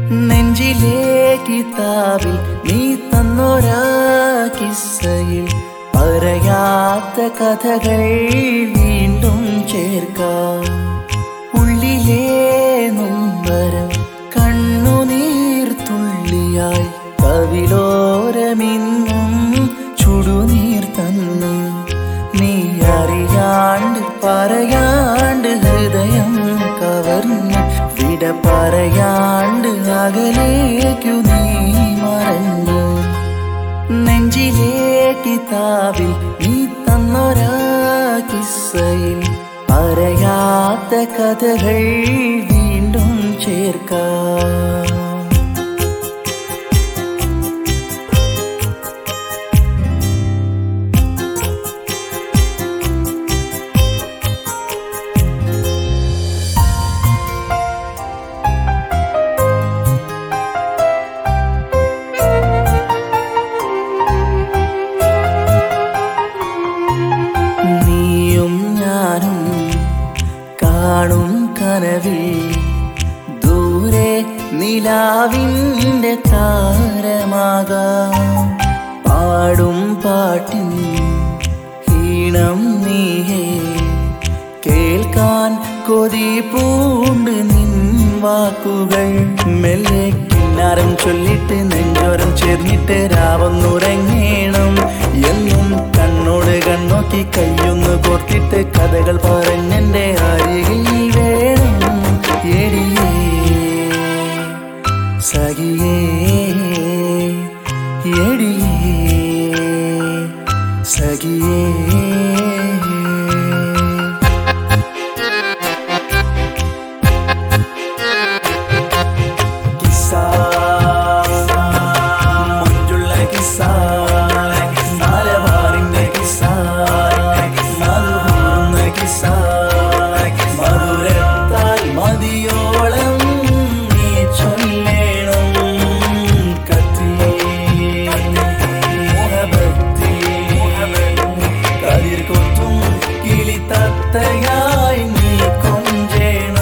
നെഞ്ചിലെ കിതാബിൽ നീ തന്നൊരാ കിസ്സയിൽ പറയാത്ത കഥകൾ വീണ്ടും ചേർക്കാം ഉള്ളിലെ നൊമ്പരം കണ്ണുനീർ തുള്ളിയായി കവിലോരമിന്നും ചുടുനീർ തന്നു നീ അറിയാണ്ട് പറയാണ്ട് ഹൃദയം കവർന്നു വിട പറയാണ്ട് അകലേക്കു നീ മറഞ്ഞു നെഞ്ചിലെ കിതാബിൽ നീ തന്നൊരാ കിസ്സയിൽ പറയാത്ത കഥകൾ വീണ്ടും ചേർക്കാം നീയും ഞാനും കാണും കനവിൽ ദൂരെ നിലാവിൻ്റെ താരമാകാം പാടും പാട്ടിൻ ഹീണം നീയേ കേൾക്കാൻ കൊതി പൂണ്ട് നിൻ വാക്കുകൾ മെല്ലെ കിന്നാരം ചൊല്ലിട്ട് നെഞ്ചോരം ചേർന്നിട്ട് രാവൊന്നുറങ്ങേണം എന്നും കണ്ണോട് കണ്ണോക്കി കയ്യൊന്ന് കോർത്തിട്ട് കഥകൾ പറഞ്ഞെന്റെ അരികിൽ വേണം എടിയേ സഖിയേ എടിയേ സഖിയേ കിസ്സ മഞ്ജുള്ള കിസ്സ മലബാറിന്റെ കിസ്സ മധുപൂർണ്ണ കിസ്സ മധുരത്താൽ മതിയോളം നീ ചൊല്ലേണം കത്തി മുഹബത്തി കതിർ കൊത്തും കിളിത്തത്തയായി നീ കൊഞ്ചേണം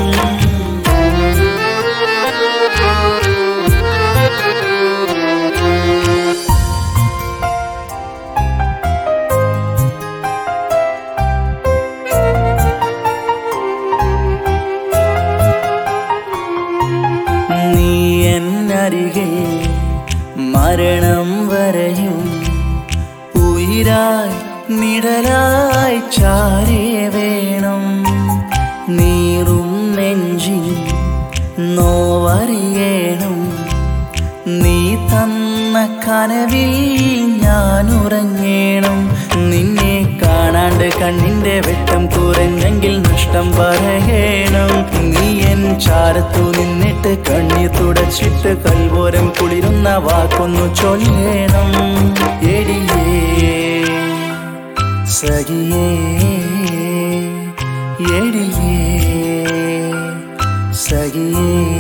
നീ എന്നരികിൽ മരണം വരെയും ഉയരായി നിഴലായി ചാരേ വേണം നീറും നെഞ്ചിൽ നോവറിയണം നീ തന്ന കനവിൽ ഞാൻ ഉറങ്ങേണം നിന്നെ കാണാണ്ട് കണ്ണിന്റെ വെട്ടം കുറഞ്ഞെങ്കിൽ നഷ്ടം പറയണം നീ എൻ ചാരത്തു നിന്നിട്ട് കണ്ണീർ തുടച്ചിട്ട് കൽവോരം കുളിരുന്ന വാക്കൊന്നു ചൊല്ലേണം എടിയേ സഖിയേ എടിയേ സഖിയേ